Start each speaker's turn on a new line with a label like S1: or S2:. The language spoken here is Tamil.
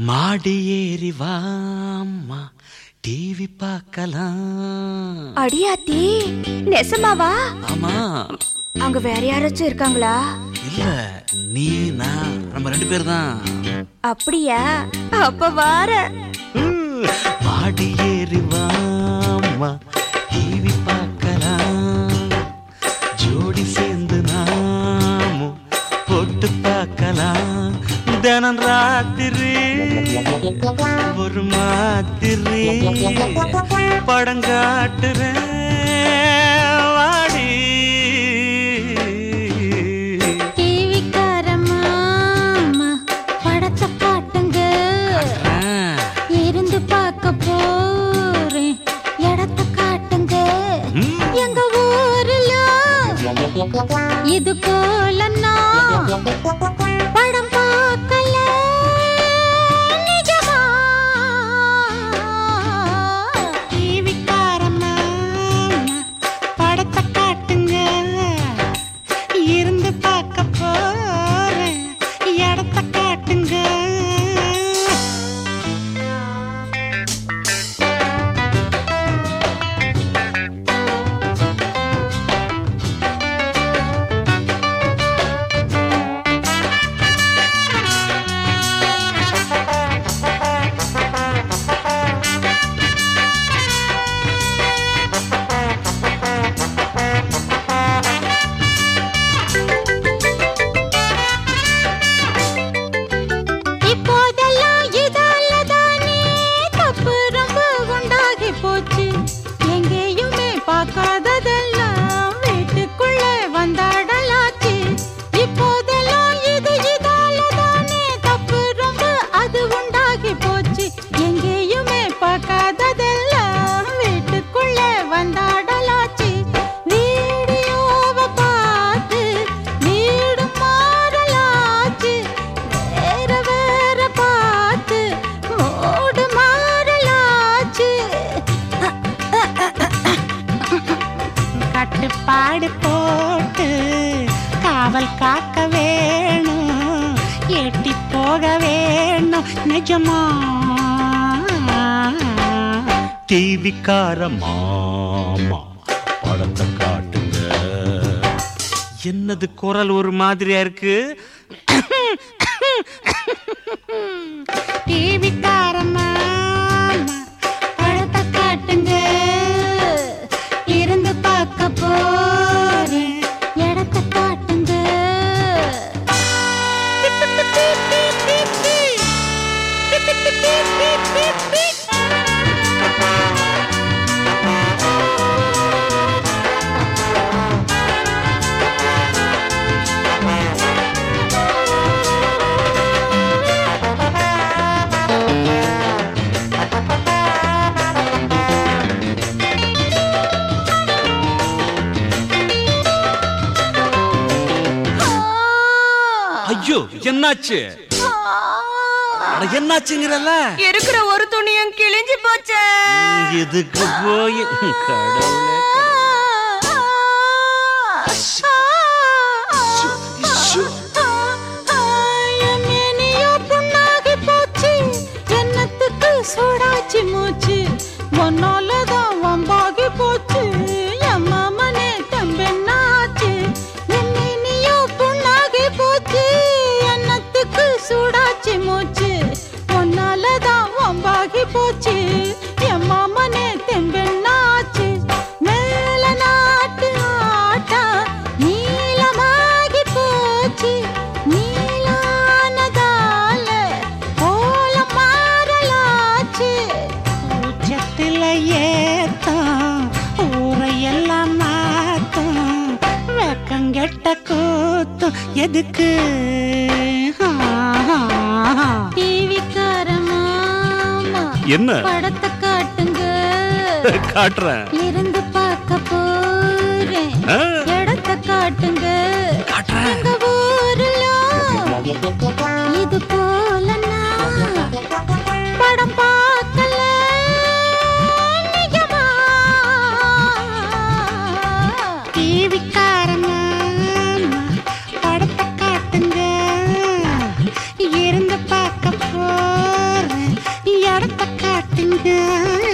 S1: மாடி ஏறி வாம்மா டிவி பார்க்கலாம்
S2: அடியாத்தி நெசமாவா
S1: ஆமா
S2: அங்க வேற யாராச்சும் இருக்காங்களா
S1: இல்ல நீ நான் நம்ம ரெண்டு பேர் தான்
S2: அப்படியா அப்ப வார
S1: மாடி ஏறி வாம்மா டிவி பார்க்கலாம் ஜோடி சேர்ந்து நாமும் போட்டு பார்க்கலாம் தினம் ராத்திரி ஒரு மாத்திரி படம் காட்டுறேன் வாடி
S3: டிவிக்காரம்மா படத்தை காட்டுங்க
S1: ஆ.
S3: இருந்து பார்க்க போறேன் இடத்தை காட்டுங்க
S1: ம்.
S3: எங்க ஊர்ல இது போல நான் படம் பார்க்கல நிஜமா டிவிக்காரம்மா படத்தை காட்டுங்க இருந்து பார்க்க போறேன் இடத்தை காட்டுங்க இப்போதெல்லாம் இதால தானே தப்பு ரொம்ப உண்டாகி போச்சு எங்கேயுமே பார்க்காததெல்லாம் வீட்டுக்குள்ள வந்தாடலாச்சு இப்போதெல்லாம் இது இதால தானே தப்பு ரொம்ப அது உண்டாகி போச்சு எங்கேயுமே பார்க்காததெல்லாம் வீட்டுக்குள்ள வந்தாடலாச்சு வீடியோவை பார்த்து வீடு மாறலாச்சு வேற வேற பார்த்து மூடு மாறலாச்சு கட்டுப்பாடு போட்டு காவல் காக்க வேணும் எட்டி போக வேணும் நிஜமா
S1: டிவிக்கார மாமா படத்தை காட்டுங்க என்னது குரல் ஒரு மாதிரியா இருக்கு
S3: டிவிக்காரம்மா படத்தை காட்டுங்க இருந்து பார்க்க போறேன் இடத்தை காட்டுங்க
S1: ஐயோ என்னாச்சு அட, என்னாச்சுங்கிறல்ல
S2: இருக்கிற ஒரு துணியும் கிழிஞ்சு போச்சே
S1: இதுக்கு போய் கடவுளே
S3: சூடாச்சு மூச்சு ஒன்னாலதான் வம்பாகி போச்சு என் மாமனே தம்பெண்ணாச்சு என்னையோ புண்ணாகி போச்சு எண்ணத்துக்கு சூடாச்சு மூச்சு ஒன்னாலதான் வம்பாகி போச்சு என் மாமனே தெம்பெண்ணாச்சு மேல நாட்டு ஆட்டா நீளமாகி போச்சு நீளானதால கோலம் மாறலாச்சு உச்சத்துல ஏத்தம் ஊரையெல்லாம் மாத்தம் வெக்கங்கெட்ட கூத்தும் எதுக்கு டிவிக்காரமாமா
S1: என்ன
S3: படத்தை காட்டுங்க
S1: காட்டுறேன்
S3: இருந்து பார்க்க போறேன்
S1: ஆ,
S3: இடத்தை காட்டுங்க
S1: காட்டுறேன்
S3: எங்க ஊர்ல இது போல நான் படம் பார்க்கல நிஜமா டிவிக்காரமா படத்தை காட்டுங்க இருந்து பார்க்க போ காட்டுங்க